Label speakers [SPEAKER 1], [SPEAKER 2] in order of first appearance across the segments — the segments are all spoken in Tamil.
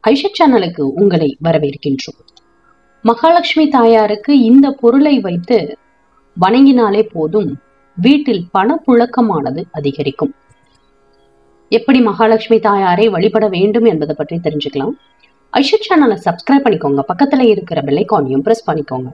[SPEAKER 1] ஐஷா சேனலுக்கு உங்களை வரவேற்கின்றோம் மகாலட்சுமி தாயாருக்கு இந்த பொருளை வைத்து வணங்கினாலே போதும் வீட்டில் பணப்புழக்கமானது அதிகரிக்கும் எப்படி மகாலட்சுமி தாயாரை வழிபட வேண்டும் என்பதை பற்றி தெரிஞ்சுக்கலாம் ஐஷா சேனலை சப்ஸ்கிரைப் பண்ணிக்கோங்க பக்கத்துல இருக்கிற பெல்லைக்கானையும் பிரஸ் பண்ணிக்கோங்க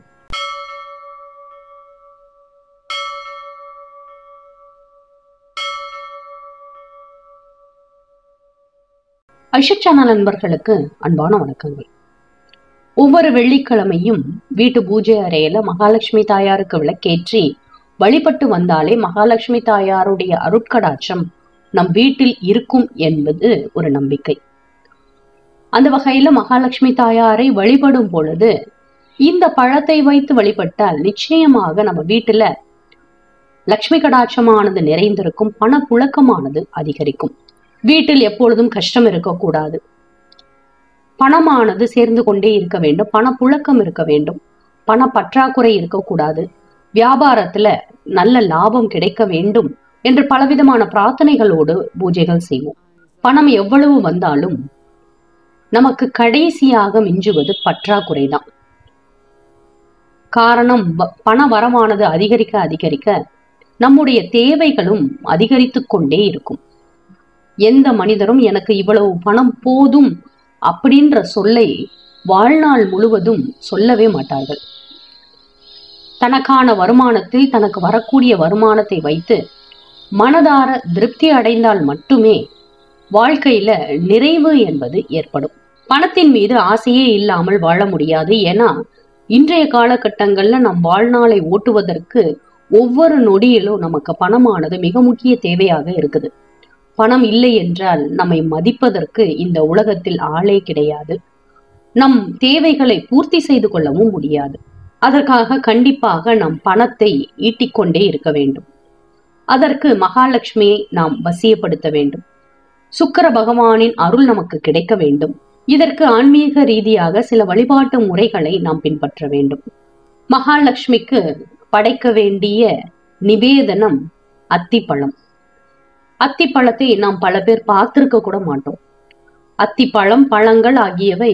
[SPEAKER 1] ஐஷா சேனல் நண்பர்களுக்கு அன்பான வணக்கங்கள் ஒவ்வொரு வெள்ளிக்கிழமையும் வீட்டு பூஜை அறையில மகாலட்சுமி தாயாருக்கு விளக்கேற்றி வழிபட்டு வந்தாலே மகாலட்சுமி தாயாருடைய அருட்கடாட்சம் நம் வீட்டில் இருக்கும் என்பது ஒரு நம்பிக்கை அந்த வகையில மகாலட்சுமி தாயாரை வழிபடும் பொழுது இந்த பழத்தை வைத்து வழிபட்டால் நிச்சயமாக நம்ம வீட்டுல லட்சுமி கடாட்சமானது நிறைந்திருக்கும் பணப்புழக்கமானது அதிகரிக்கும் வீட்டில் எப்பொழுதும் கஷ்டம் இருக்கக்கூடாது பணமானது சேர்ந்து கொண்டே இருக்க வேண்டும் பணப்புழக்கம் இருக்க வேண்டும் பண பற்றாக்குறை இருக்கக்கூடாது வியாபாரத்துல நல்ல லாபம் கிடைக்க வேண்டும் என்று பலவிதமான பிரார்த்தனைகளோடு பூஜைகள் செய்வோம் பணம் எவ்வளவு வந்தாலும் நமக்கு கடைசியாக மிஞ்சுவது பற்றாக்குறை தான் காரணம் வ- பண வரமானது அதிகரிக்க அதிகரிக்க நம்முடைய தேவைகளும் அதிகரித்துக் கொண்டே இருக்கும் எந்த மனிதரும் எனக்கு இவ்வளவு பணம் போதும் அப்படின்ற சொல்லை வாழ்நாள் முழுவதும் சொல்லவே மாட்டார்கள் தனக்கான வருமானத்தில் தனக்கு வரக்கூடிய வருமானத்தை வைத்து மனதார திருப்தி அடைந்தால் மட்டுமே வாழ்க்கையில நிறைவு என்பது ஏற்படும் பணத்தின் மீது ஆசையே இல்லாமல் வாழ முடியாது ஏன்னா இன்றைய காலகட்டங்கள்ல நம் வாழ்நாளை ஓட்டுவதற்கு ஒவ்வொரு நொடியிலும் நமக்கு பணமானது மிக முக்கிய தேவையாக இருக்குது பணம் இல்லை என்றால் நம்மை மதிப்பதற்கு இந்த உலகத்தில் ஆளே கிடையாது நம் தேவைகளை பூர்த்தி செய்து கொள்ளவும் முடியாது அதற்காக கண்டிப்பாக நம் பணத்தை ஈட்டிக்கொண்டே இருக்க வேண்டும் அதற்கு மகாலட்சுமியை நாம் வசியப்படுத்த வேண்டும் சுக்கிர பகவானின் அருள் நமக்கு கிடைக்க வேண்டும் இதற்கு ஆன்மீக ரீதியாக சில வழிபாட்டு முறைகளை நாம் பின்பற்ற வேண்டும் மகாலட்சுமிக்கு படைக்க வேண்டிய நிவேதனம் அத்திப்பழம் அத்திப்பழத்தை நாம் பல பேர் பார்த்திருக்க கூட மாட்டோம் அத்திப்பழம் பழங்கள் ஆகியவை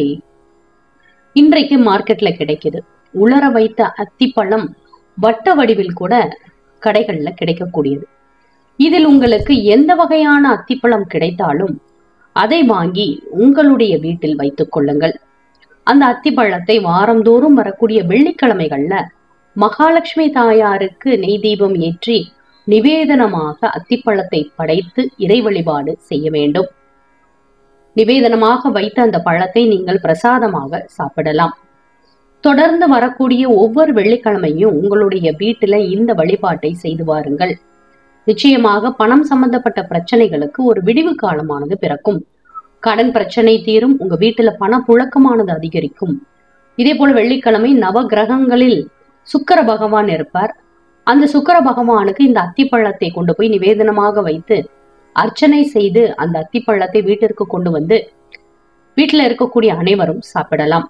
[SPEAKER 1] இன்றைக்கு மார்க்கெட்ல கிடைக்குது உலர வைத்த அத்திப்பழம் வட்ட வடிவில் கூட கடைகள்ல கிடைக்கக்கூடியது இதில் உங்களுக்கு எந்த வகையான அத்திப்பழம் கிடைத்தாலும் அதை வாங்கி உங்களுடைய வீட்டில் வைத்துக் கொள்ளுங்கள் அந்த அத்திப்பழத்தை வாரந்தோறும் வரக்கூடிய வெள்ளிக்கிழமைகள்ல மகாலட்சுமி தாயாருக்கு நெய் தீபம் ஏற்றி நிவேதனமாக அத்திப்பழத்தை படைத்து இறை வழிபாடு செய்ய வேண்டும் நிவேதனமாக வைத்த அந்த பழத்தை நீங்கள் பிரசாதமாக சாப்பிடலாம் தொடர்ந்து வரக்கூடிய ஒவ்வொரு வெள்ளிக்கிழமையும் உங்களுடைய வீட்டுல இந்த வழிபாட்டை செய்து வாருங்கள் நிச்சயமாக பணம் சம்பந்தப்பட்ட பிரச்சனைகளுக்கு ஒரு விடிவு காலமானது பிறக்கும் கடன் பிரச்சனை தீரும் உங்க வீட்டுல பண புழக்கமானது அதிகரிக்கும் இதே போல வெள்ளிக்கிழமை நவ கிரகங்களில் சுக்கிர பகவான் இருப்பார் அந்த சுக்கிர பகவானுக்கு இந்த அத்திப்பழத்தை கொண்டு போய் நிவேதனமாக வைத்து அர்ச்சனை செய்து அந்த அத்திப்பழத்தை வீட்டிற்கு கொண்டு வந்து வீட்டில் இருக்கக்கூடிய அனைவரும் சாப்பிடலாம்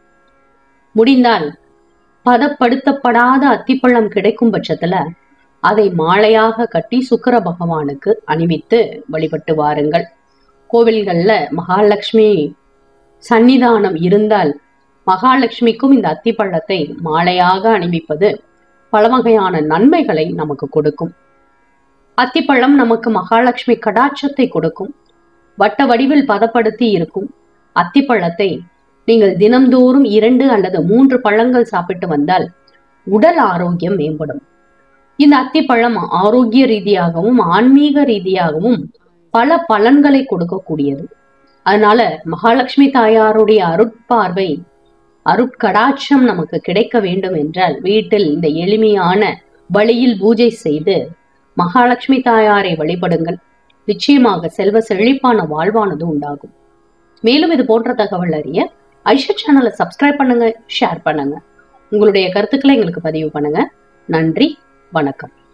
[SPEAKER 1] முடிந்தால் பதப்படுத்தப்படாத அத்திப்பழம் கிடைக்கும் பட்சத்துல அதை மாலையாக கட்டி சுக்கிர பகவானுக்கு அணிவித்து வழிபட்டு வாருங்கள் கோவில்கள்ல மகாலட்சுமி சன்னிதானம் இருந்தால் மகாலட்சுமிக்கும் இந்த அத்திப்பழத்தை மாலையாக அணிவிப்பது பல வகையான நன்மைகளை நமக்கு கொடுக்கும் அத்திப்பழம் நமக்கு மகாலட்சுமி கடாட்சத்தை கொடுக்கும் வட்ட வடிவில் பதப்படுத்தி இருக்கும் அத்திப்பழத்தை நீங்கள் தினம்தோறும் இரண்டு அல்லது மூன்று பழங்கள் சாப்பிட்டு வந்தால் உடல் ஆரோக்கியம் மேம்படும் இந்த அத்திப்பழம் ஆரோக்கிய ரீதியாகவும் ஆன்மீக ரீதியாகவும் பல பலன்களை கொடுக்கக்கூடியது அதனால மகாலட்சுமி தாயாருடைய அருட்பார்வை அருட்கடாட்சம் நமக்கு கிடைக்க வேண்டும் என்றால் வீட்டில் இந்த எளிமையான வழியில் பூஜை செய்து மகாலட்சுமி தாயாரை வழிபடுங்கள் நிச்சயமாக செல்வ செழிப்பான வாழ்வானது உண்டாகும் மேலும் இது போன்ற தகவல் அறிய ஐஷா சேனலை சப்ஸ்கிரைப் பண்ணுங்க ஷேர் பண்ணுங்க உங்களுடைய கருத்துக்களை எங்களுக்கு பதிவு பண்ணுங்க நன்றி வணக்கம்